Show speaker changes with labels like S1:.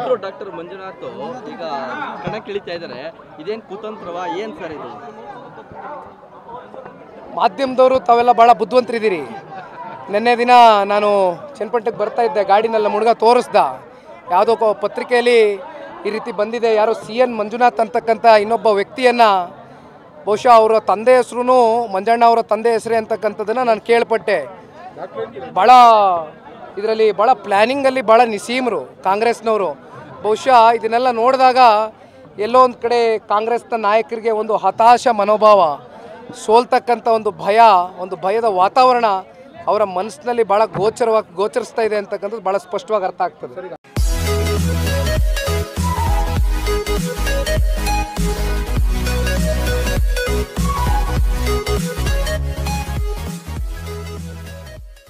S1: ಪುತ್ರರು ಡಾಕ್ಟರ್ ಮಂಜುನಾಥ್ ಈಗ ಕಣಕ್ಕಿಳಿತಾ ಇದ್ದಾರೆ ಇದೇನ್ ಕುತಂತ್ರವ ಏನ್ ಸರ್ ಇದು
S2: ಮಾಧ್ಯಮದವರು ತಾವೆಲ್ಲ ಭಾಳ ಬುದ್ಧಿವಂತರಿದ್ದೀರಿ ನಿನ್ನೆ ದಿನ ನಾನು ಚನ್ನಪಟ್ಟಣಕ್ಕೆ ಬರ್ತಾ ಇದ್ದೆ ಗಾಡಿನೆಲ್ಲ ಮುಳುಗ ತೋರಿಸ್ದ ಯಾವುದೋ ಕೊ- ಪತ್ರಿಕೆಯಲ್ಲಿ ಈ ರೀತಿ ಬಂದಿದೆ ಯಾರೋ ಸಿ ಎನ್ ಮಂಜುನಾಥ್ ಅಂತಕ್ಕಂಥ ಇನ್ನೊಬ್ಬ ವ್ಯಕ್ತಿಯನ್ನು ಬಹುಶಃ ಅವರ ತಂದೆ ಹೆಸರು ಮಂಜಣ್ಣ ಅವರ ತಂದೆ ಹೆಸರೇ ಅಂತಕ್ಕಂಥದ್ದನ್ನು ನಾನು ಕೇಳ್ಪಟ್ಟೆ ಭಾಳ ಇದರಲ್ಲಿ ಭಾಳ ಪ್ಲ್ಯಾನಿಂಗಲ್ಲಿ ಭಾಳ ನಿಸೀಮರು ಕಾಂಗ್ರೆಸ್ನವರು ಬಹುಶಃ ಇದನ್ನೆಲ್ಲ ನೋಡಿದಾಗ ಎಲ್ಲೋ ಒಂದು ಕಡೆ ಕಾಂಗ್ರೆಸ್ನ ನಾಯಕರಿಗೆ ಒಂದು ಹತಾಶ ಮನೋಭಾವ ಸೋಲ್ತಕ್ಕಂಥ ಒಂದು ಭಯ ಒಂದು ಭಯದ ವಾತಾವರಣ ಅವರ ಮನಸ್ಸಿನಲ್ಲಿ ಭಾಳ ಗೋಚರವಾಗಿ ಗೋಚರಿಸ್ತಾ ಇದೆ ಅಂತಕ್ಕಂಥದ್ದು ಭಾಳ ಸ್ಪಷ್ಟವಾಗಿ ಅರ್ಥ ಆಗ್ತದೆ